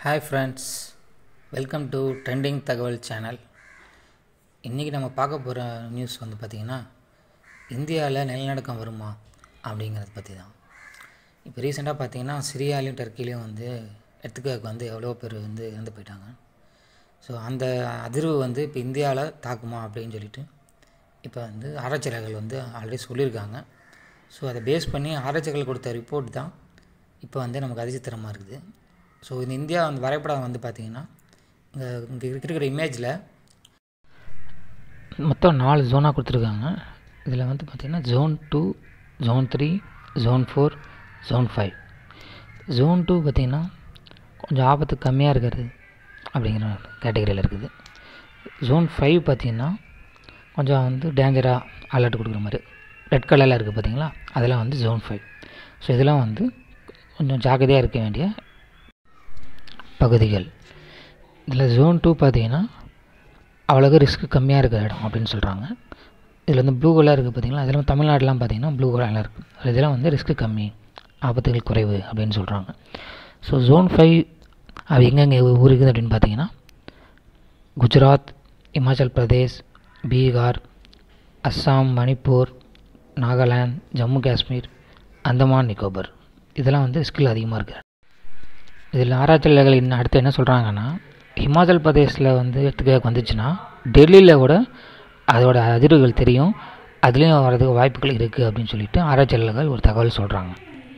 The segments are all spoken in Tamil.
hi friends welcome to trending தகவல் சேனல் இன்றைக்கி நம்ம பார்க்க போகிற நியூஸ் வந்து பார்த்திங்கன்னா இந்தியாவில் நிலநடுக்கம் வருமா அப்படிங்கிறத பற்றி தான் இப்போ ரீசெண்டாக பார்த்தீங்கன்னா சிரியாலையும் டர்க்கிலையும் வந்து எர்த்துக்கு வந்து எவ்வளோ பேர் வந்து இறந்து போயிட்டாங்க ஸோ அந்த அதிர்வு வந்து இப்போ இந்தியாவில் தாக்குமா அப்படின்னு சொல்லிட்டு இப்போ வந்து ஆராய்ச்சியாளர்கள் வந்து ஆல்ரெடி சொல்லியிருக்காங்க ஸோ அதை பேஸ் பண்ணி ஆராய்ச்சியாளர்கள் கொடுத்த ரிப்போர்ட் தான் இப்போ வந்து நமக்கு அதிர்ச்சித்தரமாக இருக்குது ஸோ இந்த இந்தியா வந்து வரைபடம் வந்து பார்த்திங்கன்னா இங்கே இங்கே இருக்கிற இமேஜில் மொத்தம் நாலு ஜோனாக கொடுத்துருக்காங்க இதில் வந்து பார்த்திங்கன்னா zone two zone three zone four zone five zone two பார்த்திங்கன்னா கொஞ்சம் ஆபத்து கம்மியாக இருக்கிறது அப்படிங்கிற கேட்டகரியில் இருக்குது ஜோன் ஃபைவ் பார்த்திங்கன்னா கொஞ்சம் வந்து டேஞ்சராக அலர்ட் கொடுக்குற மாதிரி ரெட் கலரில் இருக்குது பார்த்தீங்களா அதெல்லாம் வந்து ஜோன் ஃபைவ் ஸோ இதெல்லாம் வந்து கொஞ்சம் ஜாக்கிரதையாக இருக்க வேண்டிய பகுதிகள் இதில் ஜோன் டூ பார்த்தீங்கன்னா அவ்வளோக்கு ரிஸ்க் கம்மியாக இருக்கிற இடம் அப்படின்னு சொல்கிறாங்க இதில் வந்து ப்ளூ கலர் இருக்குது பார்த்தீங்களா அதெல்லாம் தமிழ்நாடுலாம் பார்த்தீங்கன்னா ப்ளூ கலரில் இருக்குது இதெல்லாம் வந்து ரிஸ்க் கம்மி ஆபத்துகள் குறைவு அப்படின்னு சொல்கிறாங்க ஸோ ஜோன் ஃபைவ் அது எங்கெங்கே ஊர் இருக்குது அப்படின்னு பார்த்தீங்கன்னா குஜராத் இமாச்சல் பிரதேஷ் பீகார் அஸ்ஸாம் மணிப்பூர் நாகாலாந்து ஜம்மு காஷ்மீர் அந்தமான் நிக்கோபர் இதெல்லாம் வந்து ரிஸ்கில் அதிகமாக இருக்குது இதில் ஆராய்ச்சியாளர்கள் இன்னும் அடுத்து என்ன சொல்கிறாங்கன்னா ஹிமாச்சல் பிரதேஷில் வந்து எடுத்துக்க வந்துச்சுன்னா டெல்லியில் கூட அதோட அதிர்வுகள் தெரியும் அதுலேயும் வர்றதுக்கு வாய்ப்புகள் இருக்குது அப்படின்னு சொல்லிட்டு ஆராய்ச்சியாளர்கள் ஒரு தகவல் சொல்கிறாங்க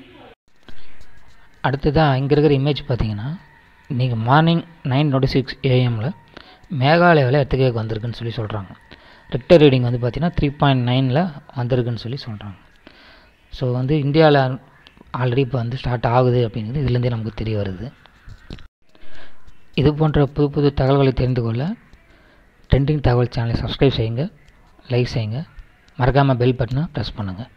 அடுத்ததாக இங்கே இருக்கிற இமேஜ் பார்த்தீங்கன்னா இன்றைக்கி மார்னிங் நைன் டுவெண்ட்டி சிக்ஸ் ஏஎம்மில் மேகாலயாவில் எடுத்துக்க வந்திருக்குன்னு சொல்லி சொல்கிறாங்க ரெக்டர் ரீடிங் வந்து பார்த்திங்கன்னா த்ரீ பாயிண்ட் நைனில் வந்திருக்குன்னு சொல்லி சொல்கிறாங்க ஸோ வந்து இந்தியாவில் ஆல்ரெடி இப்போ வந்து ஸ்டார்ட் ஆகுது அப்படிங்கிறது இதுலேருந்தே நமக்கு தெரிய வருது இது போன்ற புது புது தகவல்களை தெரிந்து கொள்ள ட்ரெண்டிங் தகவல் சேனலை சப்ஸ்கிரைப் செய்யுங்க லைக் செய்யுங்க மறக்காமல் பெல் பட்டனை ப்ரெஸ் பண்ணுங்கள்